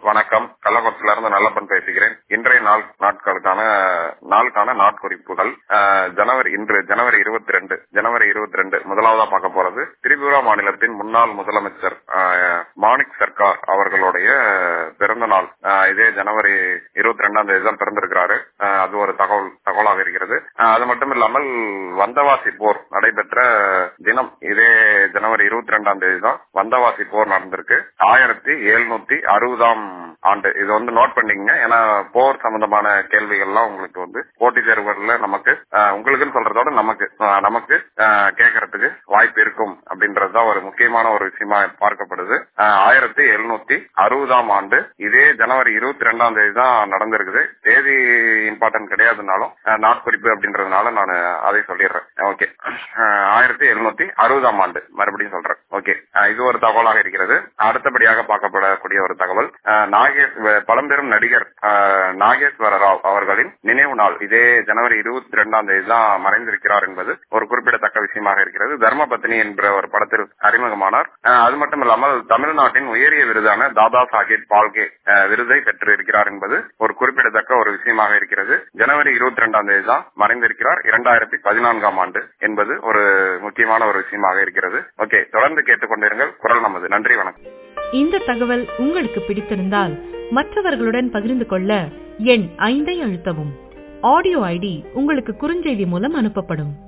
வணக்கம் கள்ளக்குறிச்சியில இருந்து நல்லப்பன் பேசுகிறேன் இன்றைய நாள் நாட்களுக்கான நாளுக்கான நாட்குறிப்புகள் அஹ், ஜனவரி இன்று ஜனவரி இருபத்தி ரெண்டு ஜனவரி இருபத்தி ரெண்டு முதலாவதா பார்க்க போறது திரிபுரா மாநிலத்தின் முன்னாள் முதலமைச்சர் அஹ், மாணிக் சர்க்கார் அவர்களுடைய பிறந்த நாள் அஹ், இதே ஜனவரி இருபத்தி ரெண்டாம் தேதி தான் பிறந்திருக்கிறாரு அஹ், அது ஒரு தகவல் தகவலாக இருக்கிறது அஹ், அது மட்டும் இல்லாமல் வந்தவாசி போர் நடைபெற்ற தினம் இதே ஜனவரி இருபத்தி ரெண்டாம் தேதி தான் வந்தவாசி போர் நடந்திருக்கு ஆயிரத்தி எழுநூத்தி அறுபதாம் ஆண்டு இது வந்து நோட் பண்ணிக்கங்க ஏன்னா போர் சம்பந்தமான கேள்விகள்லாம் உங்களுக்கு வந்து போட்டித் தேர்வுகள்ல நமக்கு அஹ், உங்களுக்குன்னு சொல்றதோட நமக்கு அஹ், நமக்கு அஹ், கேட்கறதுக்கு வாய்ப்பு இருக்கும் அப்படின்றதுதான் ஒரு முக்கியமான ஒரு விஷயமா பார்க்கப்படுது அஹ், ஆயிரத்தி எழுநூத்தி அறுபதாம் ஆண்டு இதே ஜனவரி இருபத்தி ரெண்டாம் தேதி தான் நடந்திருக்குது தேதி இம்பார்ட்டன்ட் கிடையாதுனாலும் அஹ், நாட்குறிப்பு அப்படின்றதுனால நான் அதை சொல்லிடுறேன் ஓகே ஆயிரத்தி எழுநூத்தி அறுபதாம் ஆண்டு மறுபடியும் சொல்றேன் ஓகே இது ஒரு தகவலாக இருக்கிறது அடுத்தபடியாக பார்க்கப்படக்கூடிய ஒரு தகவல் அஹ், நாகேஷ் வ- பழம்பெரும் நடிகர் அஹ், நாகேஸ்வர ராவ் அவர்களின் நினைவு நாள் இதே ஜனவரி இருபத்தி ரெண்டாம் தேதி தான் மறைந்திருக்கிறார் என்பது ஒரு குறிப்பிடத்தக்க விஷயமாக இருக்கிறது தர்மபத்னி என்ற ஒரு படத்தில் அறிமுகமானார் அஹ், அது மட்டும் இல்லாமல் தமிழ்நாட்டின் உயரிய விருதான தாதா சாஹேப் பால்கே அஹ், விருதை பெற்று இருக்கிறார் என்பது ஒரு குறிப்பிடத்தக்க ஒரு விஷயமாக இருக்கிறது ஜனவரி இருபத்தி ரெண்டாம் தேதி தான் மறைந்திருக்கிறார் இரண்டாயிரத்தி பதினான்காம் ஆண்டு என்பது ஒரு முக்கியமான ஒரு விஷயமாக இருக்கிறது ஓகே தொடர்ந்து கேட்டுக்கொண்டிருங்கள் குரல் நமது நன்றி வணக்கம் இந்த தகவல் உங்களுக்கு பிடித்திருந்தால் மற்றவர்களுடன் பகிர்ந்து கொள்ள எண் ஐந்தை அழுத்தவும் ஆடியோ ஐடி உங்களுக்கு குறுஞ்செய்தி மூலம் அனுப்பப்படும்